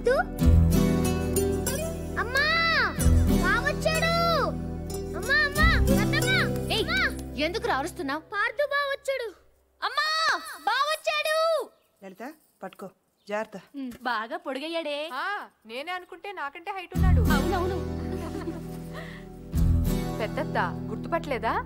పార్దు అమ్మా బావొచ్చాడు అమ్మా అమ్మా అత్తమ్మా ఏయ్ ఎందుకు అరుస్తున్నావు పార్దు బావొచ్చాడు అమ్మా బావొచ్చాడు లలిత పట్టుకో జాగ్రత్త బాగా పొడిగయ్యాడే ఆ, నేనే అనుకుంటే నాకంటే హైట్ ఉన్నాడు అవునవును పెద్దత్త గుర్తుపట్టలేదా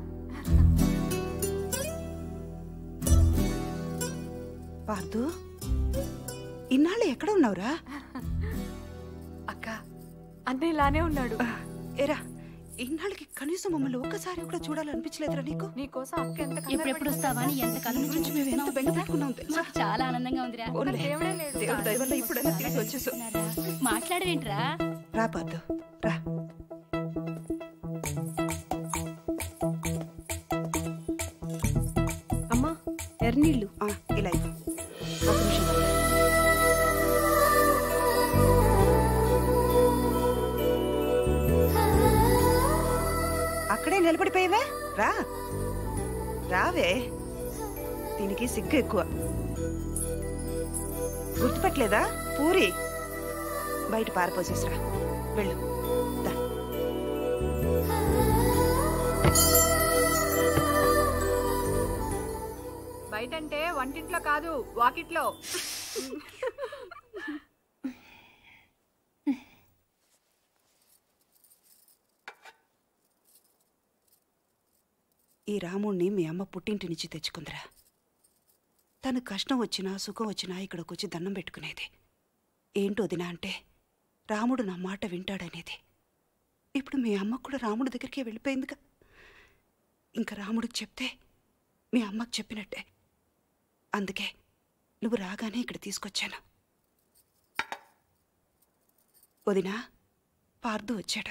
పార్దు ఇన్నాళ్ళు ఎక్కడ ఉన్నావురా అక్క అన్న ఇలానే ఉన్నాడు ఏరా ఇన్నాళ్ళకి కనీసం మమ్మల్ని ఒక్కసారి కూడా చూడాలనిపించలేదురా నీకు నీకోసం అక్క ఎంత ఎప్పుడెప్పుడు వస్తావా అని ఎంత కళ్ళ నుంచి నుంచి మేము ఎంత బెంగ పెట్టుకున్నాం తెలుసా మాకు చాలా ఆనందంగా ఉందిరా పోన్లే. దేవుడే లేడు. దేవుడి దయ వల్ల ఇప్పుడైనా తిరిగి వచ్చేసావు మాట్లాడవేంట్రా రా పార్దు రా అమ్మా ఎర్నీళ్ళు ఆ, ఇలా ఇవ్వు. ఒక నిమిషం. అక్కడే నిలబడిపోయావే రా రావే దీనికి సిగ్గు ఎక్కువ గుర్తుపట్టలేదా పూరి బయట పారిపోసేసిరా వెళ్ళు దా. బయటంటే వంటింట్లో కాదు వాకిట్లో ఈ రాముణ్ణి మీ అమ్మ పుట్టింటి నుంచి తెచ్చుకుందిరా తను కష్టం వచ్చినా సుఖం వచ్చినా ఇక్కడికి వచ్చి దండం పెట్టుకునేది ఏంటో దినా అంటే రాముడు నా మాట వింటాడనేది ఇప్పుడు మీ అమ్మ కూడా రాముడి దగ్గరికి వెళ్ళిపోయిందిగా ఇంకా రాముడికి చెప్తే మీ అమ్మకు చెప్పినట్టే అందుకే నువ్వు రాగానే ఇక్కడ తీసుకొచ్చాను వదినా పార్దు వచ్చాడు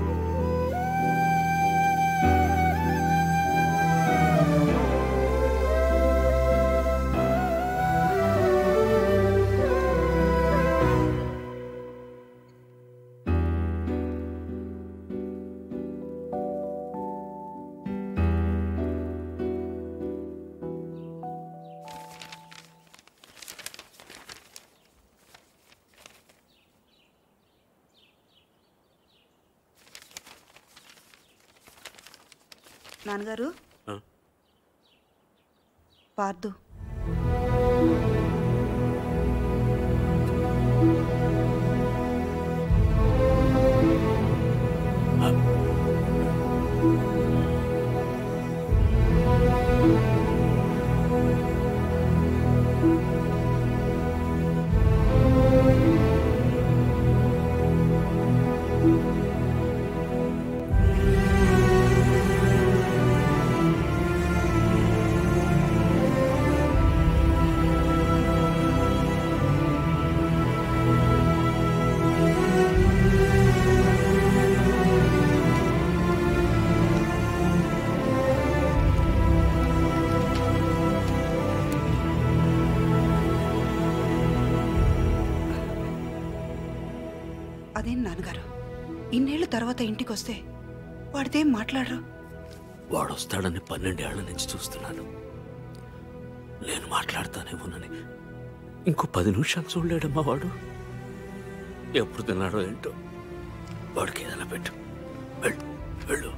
నాన్నగారు ఆ? పార్దు అదేం నాన్నగారు ఇన్నేళ్ల తర్వాత ఇంటికి వస్తే వాడితేం మాట్లాడరు వాడు వస్తాడని పన్నెండేళ్ల నుంచి చూస్తున్నాను నేను మాట్లాడతానేమోనని ఇంకో పది నిమిషాలు చూడలేడమ్మా వాడు ఎప్పుడు తిన్నాడో ఏంటో వాడికి ఏదైనా పెట్టు వెళ్ళు వెళ్ళు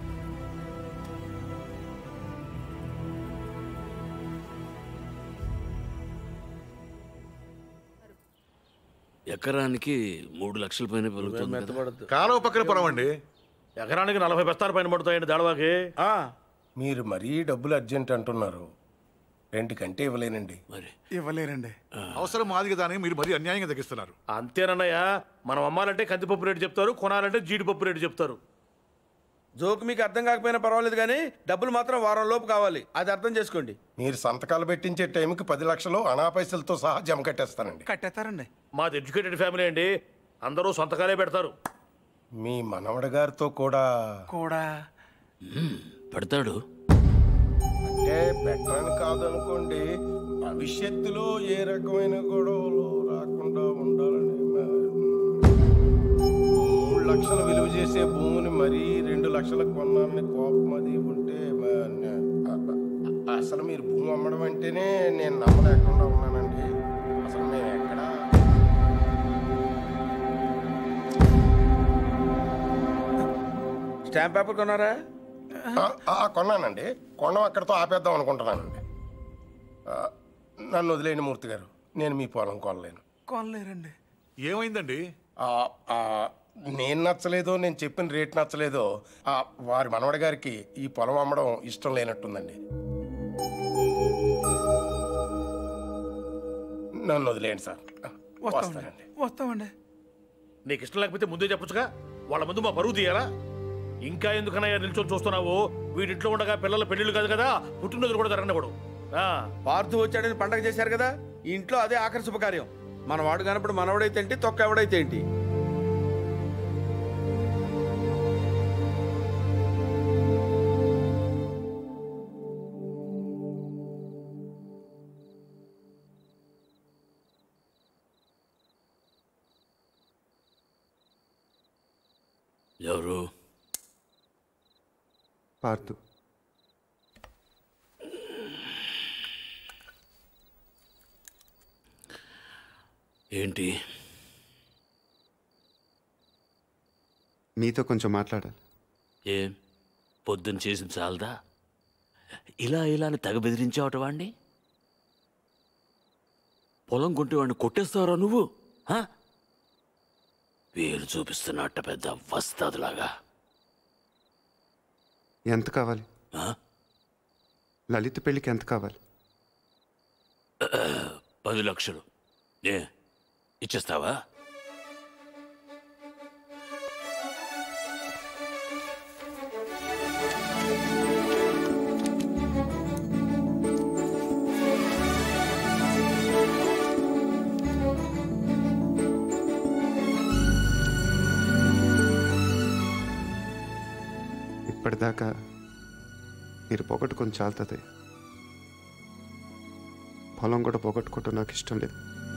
ఎకరానికి మూడు లక్షల పైన పెరుగుతుంది కదా. కాలువ పక్కన పొలం అండి ఎకరానికి నలభై బస్తాల పైన పడుతాయండి దళవాకి ఆ, మీరు మరీ డబ్బులు అర్జెంట్ అంటున్నారు రెండు కంటే ఇవ్వలేనండి మరి ఇవ్వలేరండి అవసరం మాది కదా అని మీరు మరీ అన్యాయంగా తగ్గిస్తున్నారు అంతేనన్నయ్య మనం అమ్మాలంటే కందిపప్పు రేటు చెప్తారు కొనాలంటే జీడిపప్పు రేటు చెప్తారు జోక్ మీకు అర్థం కాకపోయినా పర్వాలేదు కానీ డబ్బులు మాత్రం వారం లోపు కావాలి అది అర్థం చేసుకోండి మీరు సంతకాలు పెట్టించే టైంకి పది లక్షలు అనా పైసలతో సహా జమ కట్టేస్తానండి కట్టేస్తారండి మాది ఎడ్యుకేటెడ్ ఫ్యామిలీ అండి అందరూ సొంతకాలే పెడతారు మీ మనవడి గారితో కూడా కూడా మ్మ్, పెడతాడు అంటే పెట్టని కాదనుకోండి భవిష్యత్తులో ఏ రకమైన గొడవలు రాకుండా ఉండాలని మ- మూడు లక్షలు విలువ చేసే భూమిని మరీ రెండు లక్షలకు కొన్నానని కోపం అది ఉంటే మ- న- అ- అ- అసలు మీరు భూమి అమ్మడం అంటేనే నేను నమ్మలేకుండా ఉన్నానండి అసలు మేము ఎక్కడ స్టాంప్ పేపర్ కొన్నారా ఆ, ఆ, కొన్నానండి కొనం అక్కడితో ఆపేద్దాం అనుకుంటున్నానండి ఆ, నన్ను వదిలేయండి మూర్తి గారు నేను మీ పొలం కొనలేను కొనలేరండి ఏమైందండి ఆ, ఆ, నేను నచ్చలేదో నేను చెప్పిన రేట్ నచ్చలేదో ఆ, వారి మనవడి గారికి ఈ పొలం అమ్మడం ఇష్టం లేనట్టుందండి నన్ను వదిలేయండి సార్ వస్తానండి వస్తామండి నీకు ఇష్టం లేకపోతే ముందే చెప్పొచ్చుగా వాళ్ళ ముందు మా పరువు తీయాలా ఇంకా ఎందుకనయ్యా నిల్చొని చూస్తున్నావు వీడింట్లో ఉండగా పిల్లల పెళ్ళిళ్ళు కాదు కదా పుట్టినరోజులు కూడా జరగనివ్వడు ఆ, పార్థు వచ్చాడని పండగ చేశారు కదా ఈ ఇంట్లో అదే ఆఖరి శుభకార్యం మన వాడు కానప్పుడు మనవడైతే ఏంటి తొక్క ఎవడైతే ఏంటి ఎవరు పార్థు ఏంటి మీతో కొంచెం మాట్లాడాలి ఏం పొద్దున్న చేసింది చాలదా ఇలా ఇలా అని తెగ బెదిరించావట వాణ్ణి పొలం కొంటే వాడిని కొట్టేస్తావరా నువ్వు హా? వేలు చూపిస్తున్నట్ట పెద్ద వస్తాదులాగా ఎంత కావాలి ఆ? లలిత పెళ్ళికి ఎంత కావాలి పది లక్షలు ఏ ఇచ్చేస్తావా ఇప్పటిదాకా మీరు పొగట్టుకొని చాలుతుంది పొలం కూడా పొగట్టుకోవటం నాకు ఇష్టం లేదు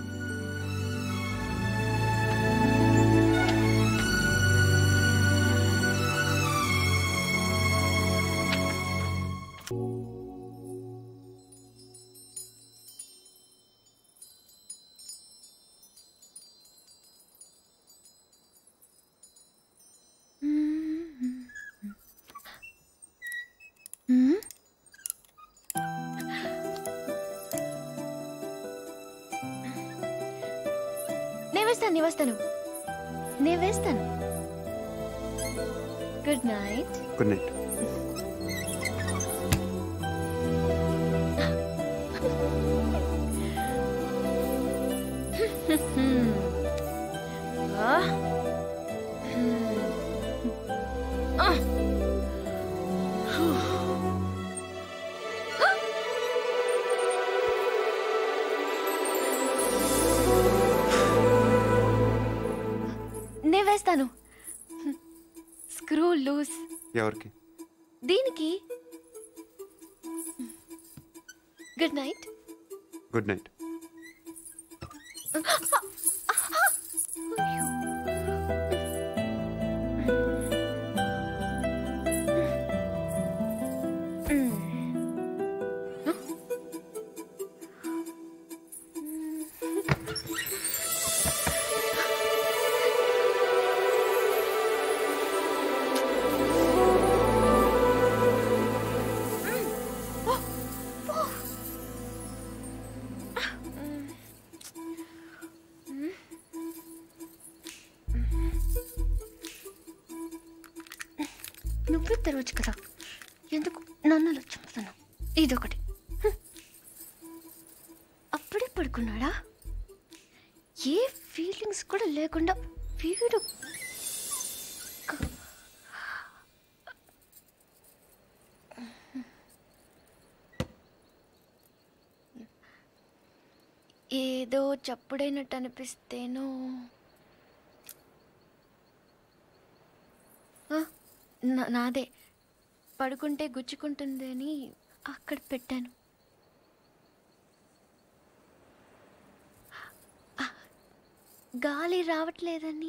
నేను వేస్తాను నేను వేస్తాను నేను వేస్తాను గుడ్ నైట్ గుడ్ నైట్ నేను వేస్తాను స్క్రూ లూజ్ ఎవరికి దీనికి గుడ్ నైట్ గుడ్ నైట్ నువ్వే తెరవచ్చు కదా ఎందుకు నన్ను అలా చంపుతాను ఇదొకటి హ్మ్. అప్పుడే పడుకున్నాడా ఏ ఫీలింగ్స్ కూడా లేకుండా వీడు క- ఏదో చప్పుడైనట్టు అనిపిస్తేనో ఆ, నా- నాదే పడుకుంటే గుచ్చుకుంటుంది అని అక్కడ పెట్టాను ఆ, గాలి రావట్లేదని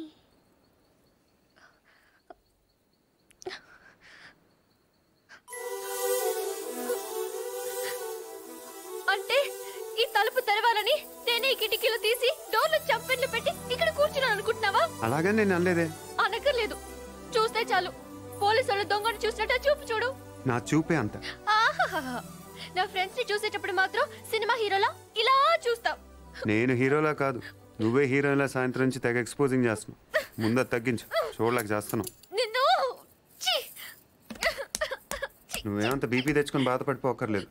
అంటే ఈ తలుపు తెరవాలని నేనే ఈ కిటికీలు తీసి డోర్లు చంపెన్లు పెట్టి ఇక్కడ కూర్చున్నాను అనుకుంటున్నావా అలాగే నేను అనలేదే అనక్కర్లేదు చూస్తే చాలు పోలీసు వాళ్ళు దొంగను చూసినట్టు ఆ చూపు చూడు నా చూపే అంత ఆహాహాహా. నా ఫ్రెండ్స్ ని చూసేటప్పుడు మాత్రం సినిమా హీరోలా ఇలా చూస్తావు నేను హీరోలా కాదు నువ్వే హీరోలా సాయంత్రం నుంచి తెగ ఎక్స్పోజింగ్ చేస్తున్నావు ముందు అది తగ్గించు చూడలేక చేస్తున్నావు నిన్ను ఛీ! నువ్వేమంత బీపీ తెచ్చుకొని బాధపడిపోకర్లేదు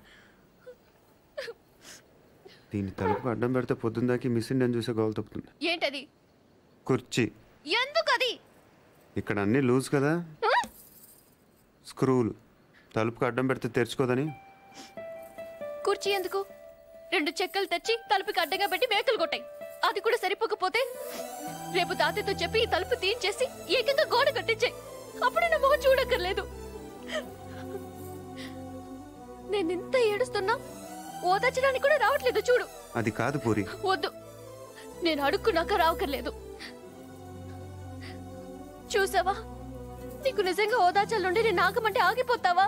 దీన్ని తలుపుకు అడ్డం పెడితే పొద్దున్న దాకా మిస్ ఇండియన్ చూసే గోల్ తప్పుతుంది ఏంటది కుర్చీ ఎందుకు అది ఇక్కడ అన్నీ లూజ్ కదా స్క్రూలు తలుపుకు అడ్డం పెడితే తెరుచుకోదని కుర్చీ ఎందుకు రెండు చెక్కలు తెచ్చి తలుపుకి అడ్డంగా పెట్టి మేకలు కొట్టాయి అది కూడా సరిపోకపోతే రేపు తాతయ్యతో చెప్పి ఈ తలుపు తీయించేసి ఏకంగా గోడ కట్టించాయి అప్పుడు నా మొహం చూడక్కర్లేదు నేను ఇంత ఏడుస్తున్నా ఓదార్చడానికి కూడా రావట్లేదు చూడు అది కాదు పూరి వద్దు నేను అడుక్కున్నాక రావక్కర్లేదు చూసావా నీకు నిజంగా ఓదార్చాలంటే నేను ఆగమంటే ఆగిపోతావా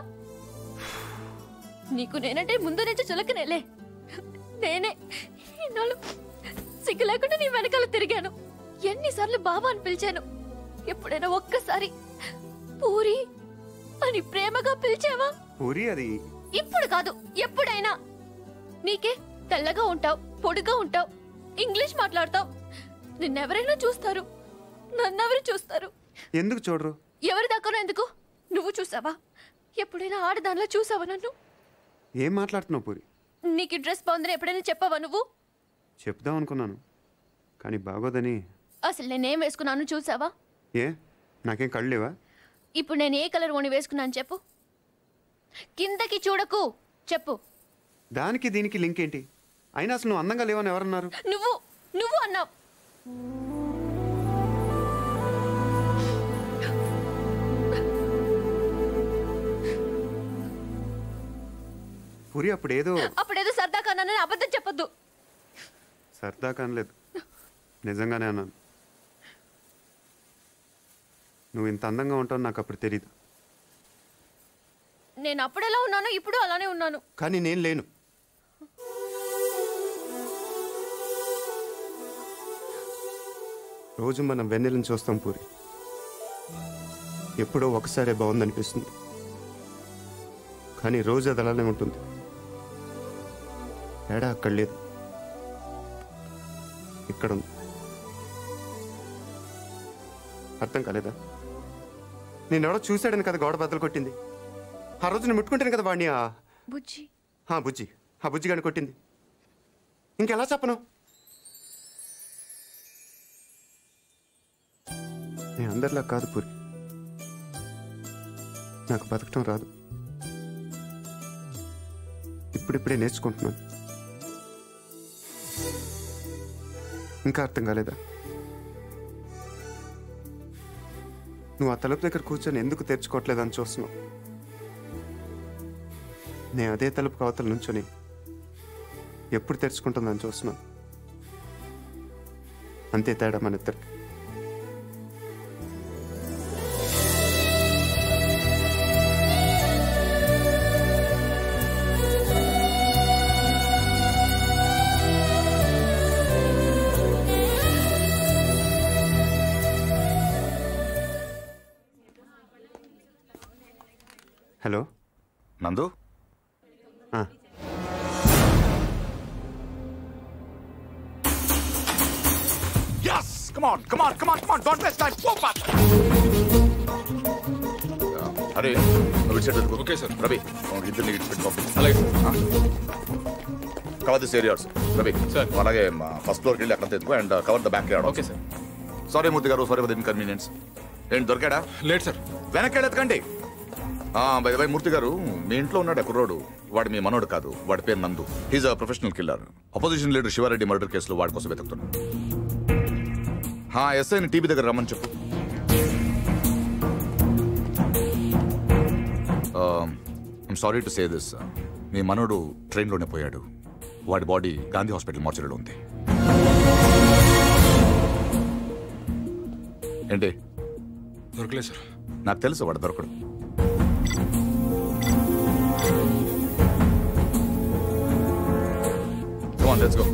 నీకు నేనంటే ముందు నుంచి చులకనేలే నేనే ఇన్నాళ్ళు సిగ్గు లేకుండా నీ వెనకాల తిరిగాను ఎన్నిసార్లు బాబా అని పిలిచాను ఎప్పుడైనా ఒక్కసారి పూరి అని ప్రేమగా పిలిచావా పూరి అది ఇప్పుడు కాదు ఎప్పుడైనా నీకే తెల్లగా ఉంటావు పొడిగా ఉంటావు ఇంగ్లీష్ మాట్లాడతావు నిన్నెవరైనా చూస్తారు నన్నెవరు చూస్తారు ఎందుకు చూడరు ఎవరి దాకానో ఎందుకు నువ్వు చూసావా ఎప్పుడైనా ఆడదానిలో చూసావా నన్ను ఏం మాట్లాడుతున్నావు పూరి నీకు ఈ డ్రెస్ బాగుందని ఎప్పుడైనా చెప్పావా నువ్వు చెప్దాం అనుకున్నాను కానీ బాగోదని అసలు నేనేం వేసుకున్నాను చూసావా ఏ నాకేం కళ్ళు లేవా ఇప్పుడు నేను ఏ కలర్ ఓని వేసుకున్నాను చెప్పు కిందకి చూడకు చెప్పు దానికి దీనికి లింక్ ఏంటి అయినా అసలు నువ్వు అందంగా లేవని ఎవరన్నారు నువ్వు నువ్వు అన్నావు పూరి అప్పుడు ఏదో అప్పుడేదో సరదా కన్నానని అబద్ధం చెప్పొద్దు సరదా కానలేదు నిజంగానే అన్నాను నువ్వు ఇంత అందంగా ఉంటావు నాకు అప్పుడు తెలియదు నేను అప్పుడెలా ఉన్నానో ఇప్పుడు అలానే ఉన్నాను కానీ నేను లేను రోజు మనం వెన్నెలను చూస్తాం పూరి ఎప్పుడో ఒకసారే బాగుందనిపిస్తుంది కానీ రోజు అది అలానే ఉంటుంది తేడా అక్కడ లేదు ఇక్కడ ఉంది అర్థం కాలేదా నేనెవడో చూశాడని కదా గోడ బద్దలు కొట్టింది ఆ రోజు నేను ముట్టుకుంటాను కదా వాడిని ఆ బుజ్జి ఆ బుజ్జి ఆ బుజ్జి గాని కొట్టింది ఇంకెలా చెప్పను నేను అందరిలా కాదు పూరి నాకు బతకటం రాదు ఇప్పుడిప్పుడే నేర్చుకుంటున్నాను ఇంకా అర్థం కాలేదా నువ్వు ఆ తలుపు దగ్గర కూర్చొని ఎందుకు తెరుచుకోవట్లేదని చూస్తున్నావు నేను అదే తలుపు అవతల నుంచొని ఎప్పుడు తెరుచుకుంటుందని చూస్తున్నాను అంతే తేడా మన ఇద్దరికి హలో నందు ఆ, Yes! Come on, come on, come on, come on, don't waste time. Move fast. అరే నువ్వు ఇటు సైడ్ ఓకే సార్ రవి ఇద్దరిని ఇటు పెట్టి పంపించు అలాగే cover this areas Ravi sir అలాగే ఫస్ట్ ఫ్లోర్కి వెళ్ళి అక్కడ తెచ్చుకో and cover the backyard okay sir sorry Murthy garu sorry for the inconvenience ఏంటి దొరికాడా లేదు సార్ వెనక్కి వెళ్ళి ఎత్తకండి బై బై మూర్తి గారు మీ ఇంట్లో ఉన్నాడు ఆ కుర్రోడు వాడు మీ మనోడు కాదు వాడి పేరు Nandu he's a professional killer opposition leader Shivareddy murder కేసులో వాడి కోసం వెతుకుతున్నాడు హా ఎస్ఐని టీవీ దగ్గర రమ్మని చెప్పు సారీ టు సే దిస్ మీ మనోడు ట్రైన్లోనే పోయాడు వాడి బాడీ గాంధీ హాస్పిటల్ మార్చరీలో ఉంది ఏంటి దొరకలేదు సార్ నాకు తెలుసు వాడు దొరకడు Come on, let's go.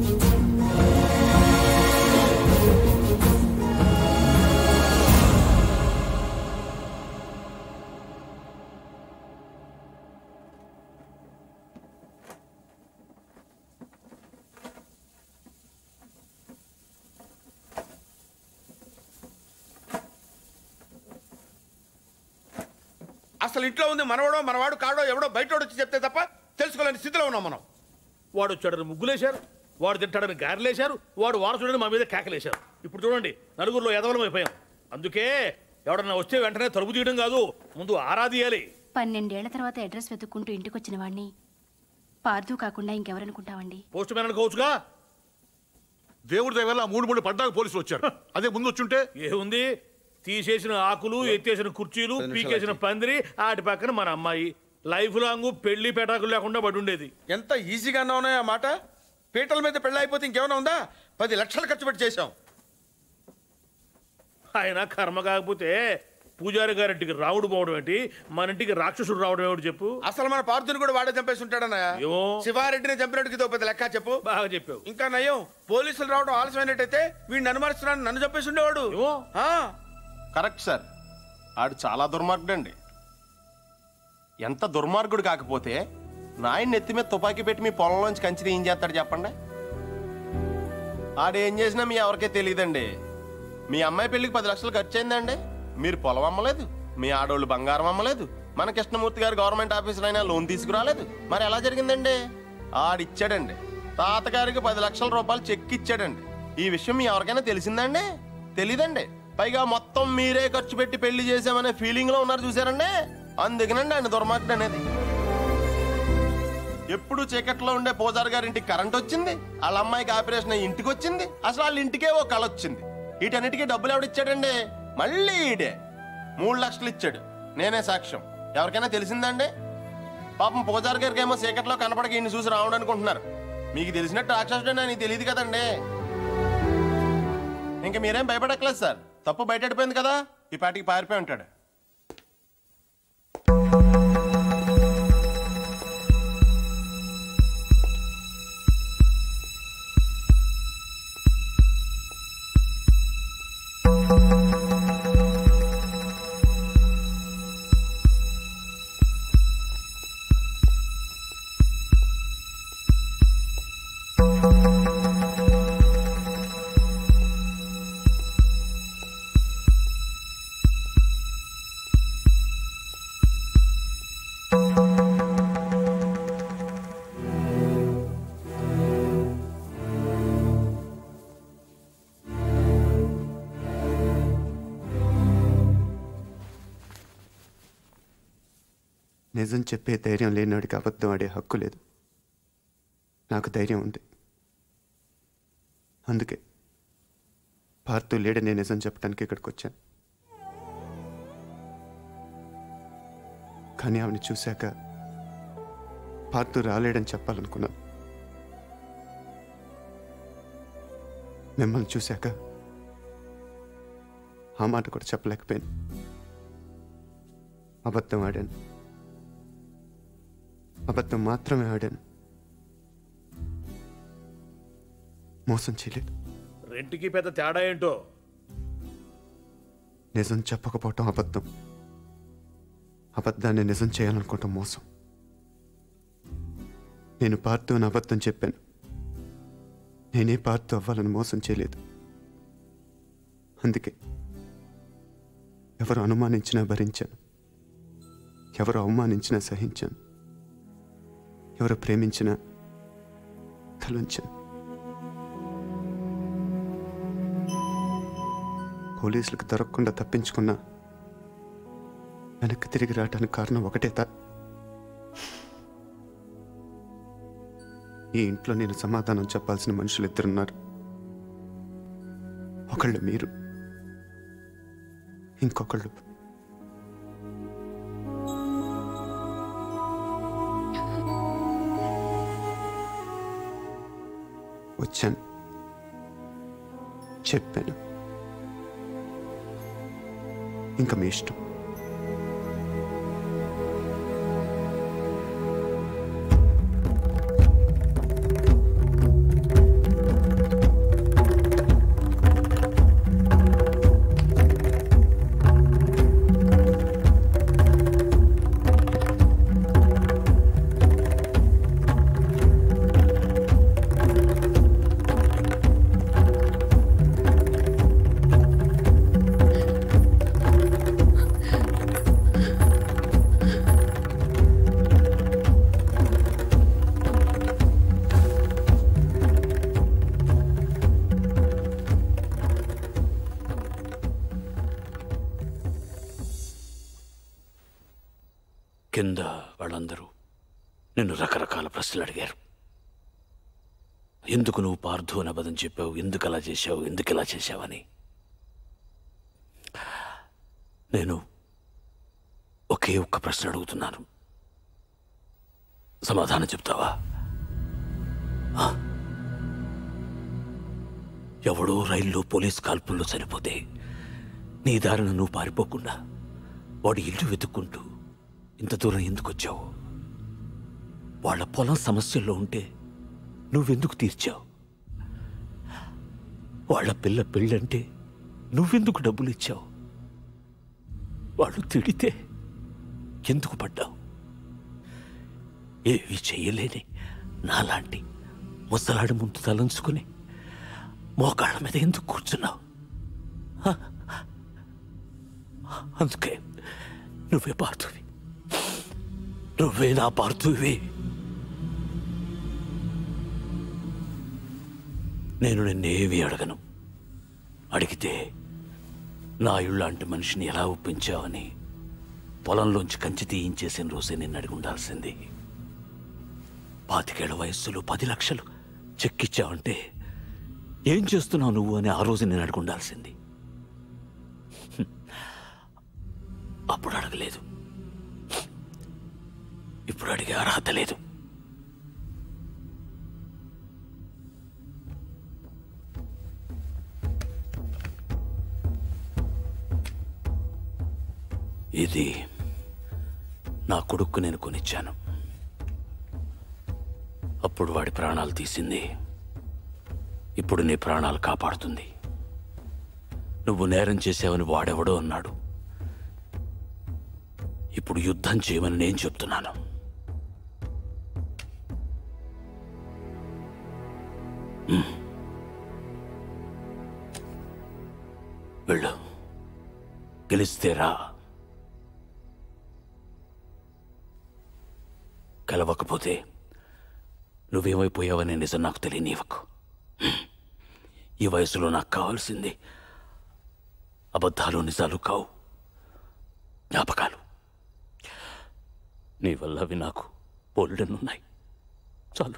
అసలు ఇంట్లో ఉంది మనవాడో మనవాడు కాడో ఎవడో బయట వచ్చి చెప్తే తప్ప తెలుసుకోలేని స్థితిలో ఉన్నాం మనం వాడు వచ్చాడని ముగ్గులేశారు వాడు తింటాడని గారెలేశారు వాడు వారసుడని మా మీద కేకలేశారు ఇప్పుడు చూడండి నలుగురిలో ఎదవలం అయిపోయాం అందుకే ఎవడన్నా వస్తే వెంటనే తలుపు తీయడం కాదు ముందు ఆరాధియాలి పన్నెండేళ్ల తర్వాత అడ్రస్ వెతుక్కుంటూ ఇంటికి వచ్చిన వాడిని పార్థు కాకుండా ఇంకెవరనుకుంటావండి పోస్ట్ మ్యాన్ అనుకోవచ్చుగా దేవుడి దయ వల్ల ఆ మూడు మూడు పడ్డాక పోలీసులు వచ్చారు అదే ముందు వచ్చుంటే ఏముంది తీసేసిన ఆకులు ఎత్తేసిన కుర్చీలు పది నిమిషాలు పీకేసిన పందిరి ఆటి పక్కన మన అమ్మాయి లైఫ్ లాంగ్ పెళ్లి పెటాకులు లేకుండా పడి ఉండేది ఎంత ఈజీగా ఉన్నాయి ఆ మాట పీటల మీద పెళ్ళి అయిపోతే ఇంకేమైనా ఉందా పది లక్షలు ఖర్చు పెట్టి చేశాం ఆయన కర్మ కాకపోతే పూజారి గారింటికి రావుడు పోవడం ఏంటి మన ఇంటికి రాక్షసుడు రావడం ఏమిటి చెప్పు అసలు మన పార్థుని కూడా వాడే చంపేసి ఉంటాడన్నయ్య ఏమో శివారెడ్డిని చంపినట్టుకి ఇదో పెద్ద లెక్క చెప్పు బాగా చెప్పావు ఇంకా నయ్యం పోలీసులు రావడం ఆలస్యమైనట్టయితే వీడిని అనుమానిస్తున్నాను నన్ను చంపేసి ఉండేవాడు ఆ, కరెక్ట్ సార్ ఆడు చాలా దుర్మార్గుడు అండి ఎంత దుర్మార్గుడు కాకపోతే నాయన నెత్తి మీద తుపాకీ పెట్టి మీ పొలంలోంచి కంచి ఏం చేస్తాడు చెప్పండి ఆడేం చేసినా మీ ఎవరికే తెలియదండి మీ అమ్మాయి పెళ్లికి పది లక్షలు ఖర్చు అయిందండి మీరు పొలం అమ్మలేదు మీ ఆడోళ్ళు బంగారం అమ్మలేదు మన కృష్ణమూర్తి గారు గవర్నమెంట్ ఆఫీసర్ అయినా లోన్ తీసుకురాలేదు మరి ఎలా జరిగిందండి ఆడిచ్చాడండి తాతగారికి పది లక్షల రూపాయలు చెక్ ఇచ్చాడండి ఈ విషయం మీ ఎవరికైనా తెలిసిందండి తెలీదండి పైగా మొత్తం మీరే ఖర్చు పెట్టి పెళ్లి చేసామనే ఫీలింగ్ లో ఉన్నారు చూసారండి అందుకనండి ఆయన దుర్మార్గుడు అనేది ఎప్పుడు చీకట్లో ఉండే పూజారి గారి ఇంటికి కరెంట్ వచ్చింది వాళ్ళ అమ్మాయికి ఆపరేషన్ అయ్యి ఇంటికి వచ్చింది అసలు వాళ్ళ ఇంటికే ఓ కళ వచ్చింది వీటన్నిటికీ డబ్బులు ఎవడిచ్చాడండి మళ్ళీ ఈడే మూడు లక్షలు ఇచ్చాడు నేనే సాక్ష్యం ఎవరికైనా తెలిసిందండి పాపం పూజారి గారికి ఏమో చీకట్లో కనపడక ఈయన చూసి రావడం అనుకుంటున్నారు మీకు తెలిసినట్టు రాక్షసుడు అని తెలియదు కదండి ఇంకా మీరేం భయపడక్కలేదు సార్ తప్పు బయటపడిపోయింది కదా ఈ పాటికి పారిపోయి ఉంటాడు నిజం చెప్పే ధైర్యం లేనివాడికి అబద్ధం ఆడే హక్కు లేదు నాకు ధైర్యం ఉంది అందుకే పార్థు లేడని నిజం చెప్పడానికి ఇక్కడికి వచ్చాను కానీ ఆవిడ చూశాక పార్థు రాలేడని చెప్పాలనుకున్నాను మిమ్మల్ని చూశాక ఆ మాట కూడా చెప్పలేకపోయాను అబద్ధం ఆడాను అబద్ధం మాత్రమే ఆడాను మోసం చేయలేదు రెంట్కి పెద్ద తేడా ఏంటో నిజం చెప్పకపోవటం అబద్ధం అబద్ధాన్ని నిజం చేయాలనుకోవటం మోసం నేను పార్తు అని అబద్ధం చెప్పాను నేనే పార్తు అవ్వాలని మోసం చేయలేదు అందుకే ఎవరు అనుమానించినా భరించాను ఎవరు అవమానించినా సహించాను ఎవరు ప్రేమించినా తలుంచాను పోలీసులకు దొరకకుండా తప్పించుకున్నా వెనక్కి తిరిగి రావడానికి కారణం ఒకటే తా ఈ ఇంట్లో నేను సమాధానం చెప్పాల్సిన మనుషులు ఇద్దరున్నారు ఒకళ్ళు మీరు ఇంకొకళ్ళు వచ్చాను చెప్పాను ఇంకా మీ ఇష్టం కింద వాళ్ళందరూ నిన్ను రకరకాల ప్రశ్నలు అడిగారు ఎందుకు నువ్వు పార్థు అని అబద్ధం చెప్పావు ఎందుకు అలా చేశావు ఎందుకు ఇలా చేశావని నేను ఒకే ఒక్క ప్రశ్న అడుగుతున్నాను సమాధానం చెప్తావా ఆ? ఎవడో రైల్లో పోలీస్ కాల్పుల్లో చనిపోతే నీ దారిన నువ్వు పారిపోకుండా వాడి ఇల్లు వెతుక్కుంటూ ఇంత దూరం ఎందుకు వచ్చావు వాళ్ళ పొలం సమస్యల్లో ఉంటే నువ్వెందుకు తీర్చావు వాళ్ళ పిల్ల పెళ్ళంటే నువ్వెందుకు డబ్బులు ఇచ్చావు వాళ్ళు తిడితే ఎందుకు పడ్డావు ఏవి చెయ్యలేని నాలాంటి ముసలాడి ముందు తలంచుకుని మోకాళ్ళ మీద ఎందుకు కూర్చున్నావు హ? అందుకే నువ్వే పార్థువి నువ్వే నా పార్థువి నేను నిన్నేవి అడగను అడిగితే నా ఇళ్ళంటి మనిషిని ఎలా ఒప్పించావని పొలంలోంచి కంచి తీయించేసిన రోజే నిన్ను అడిగి ఉండాల్సింది పాతికేళ్ల వయస్సులో పది లక్షలు చెక్కిచ్చావంటే ఏం చేస్తున్నావు నువ్వు అని ఆ రోజు నేను అడిగి ఉండాల్సింది హ్మ్. అప్పుడు అడగలేదు ఇప్పుడు అడిగే అర్హత లేదు ఇది నా కొడుక్కు నేను కొనిచ్చాను అప్పుడు వాడి ప్రాణాలు తీసింది ఇప్పుడు నీ ప్రాణాలు కాపాడుతుంది నువ్వు నేరం చేసావని వాడెవడో అన్నాడు ఇప్పుడు యుద్ధం చేయమని నేను చెప్తున్నాను హ్మ్. వెళ్ళు గెలిస్తే రా కలవకపోతే నువ్వేమైపోయావనే నిజం నాకు తెలియనివ్వకు హ్మ్. ఈ వయసులో నాకు కావాల్సింది అబద్ధాలు నిజాలు కావు జ్ఞాపకాలు నీ వల్ల అవి నాకు బోల్డెన్నున్నాయి చాలు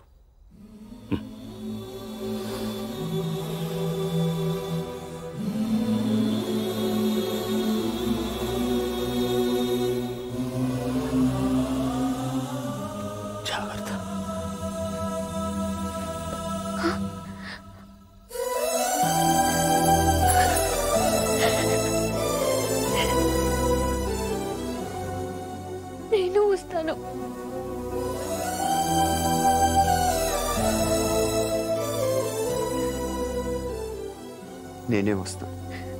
జాగ్రత్త నేను వస్తాను నేనే వస్తాను